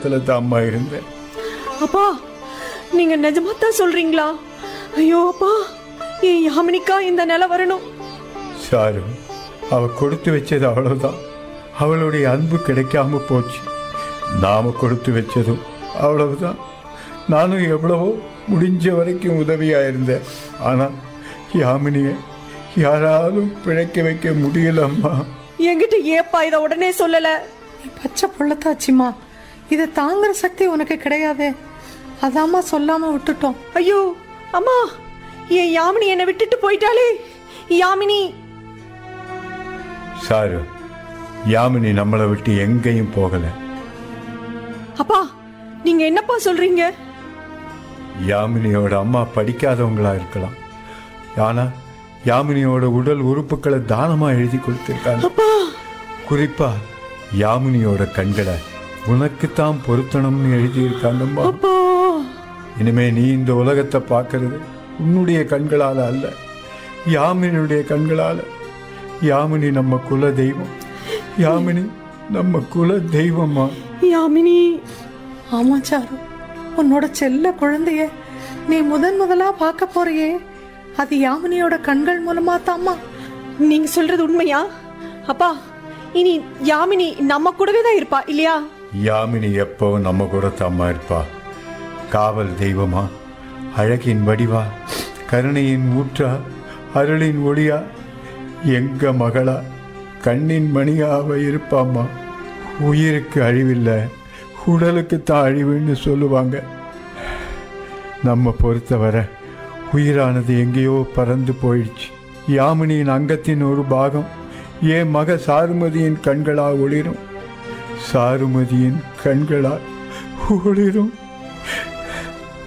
இடத்துல தாம்மா இருந்தேன் அப்பா நீங்க நிஜமா தான் சொல்றீங்களா ஐயோ அப்பா என் யாமினிக்கா இந்த நிலை வரணும் சாரு அவ கொடுத்து வச்சது அவ்வளவுதான் அவளுடைய அன்பு கிடைக்காம போச்சு நாம கொடுத்து வச்சதும் அவ்வளவுதான் நானும் எவ்வளவோ முடிஞ்ச வரைக்கும் உதவியா இருந்தேன் ஆனா யாமினிய யாராலும் பிழைக்க வைக்க முடியலம்மா என்கிட்ட ஏப்பா இதை உடனே சொல்லல நீ பச்சை புள்ளத்தாச்சிம்மா இதை தாங்குற சக்தி உனக்கு கிடையாதே அதாம்மா சொல்லாம விட்டுட்டோம் ஐயோ அம்மா என் யாமினி என்னை விட்டுட்டு போயிட்டாளே யாமினி சாரு யாமினி நம்மளை விட்டு எங்கேயும் போகல அப்பா நீங்க என்னப்பா சொல்றீங்க யாமினியோட அம்மா படிக்காதவங்களா இருக்கலாம் ஆனா யாமினியோட உடல் உறுப்புகளை தானமா எழுதி கொடுத்திருக்காங்க அப்பா குறிப்பா யாமினியோட கண்களை உனக்குத்தான் பொருத்தணும்னு எழுதியிருக்காங்கம்மா அப்பா இனிமே நீ இந்த உலகத்தை பார்க்கறது உன்னுடைய கண்களால அல்ல யாமினியுடைய கண்களால யாமினி நம்ம குல தெய்வம் யாமினி நம்ம குல தெய்வம்மா யாமினி ஆமா சாரு உன்னோட செல்ல குழந்தைய நீ முதன் முதலா பார்க்க போறியே அது யாமினியோட கண்கள் மூலமா தாம்மா நீங்க சொல்றது உண்மையா அப்பா இனி யாமினி நம்ம கூடவே தான் இருப்பா இல்லையா யாமினி எப்பவும் நம்ம கூட தாம்மா இருப்பா காவல் தெய்வமா அழகின் வடிவா கருணையின் ஊற்றா அருளின் ஒளியா எங்க மகளா கண்ணின் மணியாவ இருப்பாம்மா உயிருக்கு அழிவில்லை உடலுக்கு தான் அழிவுன்னு சொல்லுவாங்க நம்ம பொறுத்தவரை உயிரானது எங்கேயோ பறந்து போயிடுச்சு யாமினியின் அங்கத்தின் ஒரு பாகம் என் மக சாருமதியின் கண்களா ஒளிரும் சாருமதியின் கண்களா ஒளிரும்